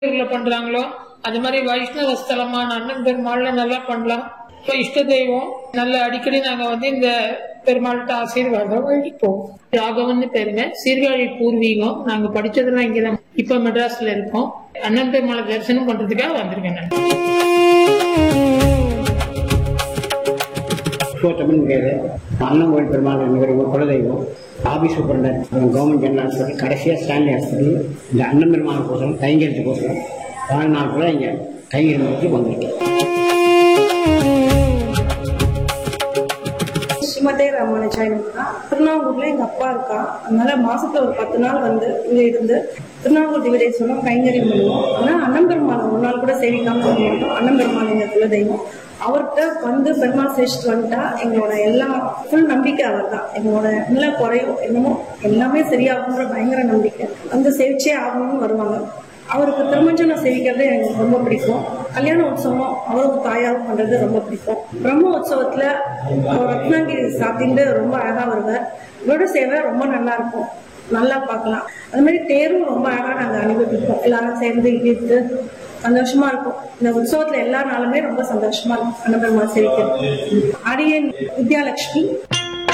ஊர்ல பண்றாங்களோ அது மாதிரி வைஷ்ணவ ஸ்தலமான அண்ணன் பெருமாள்ல நல்லா பண்ணலாம் இப்போ இஷ்ட தெய்வம் நல்ல அடிக்கடி நாங்க வந்து இந்த பெருமாள்கிட்ட ஆசீர்வாதம் வாங்கிப்போம் ராகவன்னு பேருங்க சீர்காழி பூர்வீகம் நாங்க படிச்சதெல்லாம் இங்கதான் இப்ப மெட்ராஸ்ல இருக்கோம் அண்ணன் பெருமாளை தரிசனம் பண்றதுக்காக வந்திருக்கேன் நான் புருஷோத்தமன் பேர் அண்ணங்கோயில் பெருமாள் என்கிற ஒரு குலதெய்வம் office superintendent government general hospital கடைசியாக ஸ்டான்லி ஹாஸ்பிட்டல் இந்த அண்ணன் பெருமாளுக்கோசரம் கைங்கரித்துக்கோசரம் வாழ்நாள் கூட இங்கே கைங்கரித்து வந்திருக்கேன் ஸ்ரீமதே ராமானுஜாயனுக்கு திருநாங்கூர்ல எங்க அப்பா இருக்கா அதனால மாசத்துல ஒரு பத்து நாள் வந்து இங்க இருந்து திருநாங்கூர் திவிதேஸ்வரம் கைங்கரியம் பண்ணுவோம் ஆனா அண்ணம்பெருமாள் ஒரு நாள் கூட சேவிக்காம இருக்க மாட்டோம் அண்ணம்பெருமாள் எங்க குலதெய்வம் அவர்கிட்ட வந்து பெருமாள் சேவிச்சுட்டு வந்துட்டா எங்களோட எல்லா ஃபுல் நம்பிக்கை அவர் தான் எங்களோட நல்ல குறையும் என்னமோ எல்லாமே சரியாகுன்ற பயங்கர நம்பிக்கை வந்து சேவிச்சே ஆகணும்னு வருவாங்க அவருக்கு திருமஞ்சனம் சேவிக்கிறது எனக்கு ரொம்ப பிடிக்கும் கல்யாண உற்சவம் அவருக்கு தாயாவும் பண்றது ரொம்ப பிடிக்கும் பிரம்ம உற்சவத்துல அவர் ரத்னாங்கிரி சாத்திட்டு ரொம்ப அழகா வருவார் இவரோட சேவை ரொம்ப நல்லா இருக்கும் நல்லா பார்க்கலாம் அது மாதிரி தேரும் ரொம்ப அழகா நாங்க அனுபவிப்போம் எல்லாரும் சேர்ந்து இழுத்து சந்தோஷமா இருக்கும் இந்த உற்சவத்துல எல்லா நாளுமே ரொம்ப சந்தோஷமா இருக்கும் அன்னபெருமாள் சேவிக்கிறது அரியன் வித்யாலட்சுமி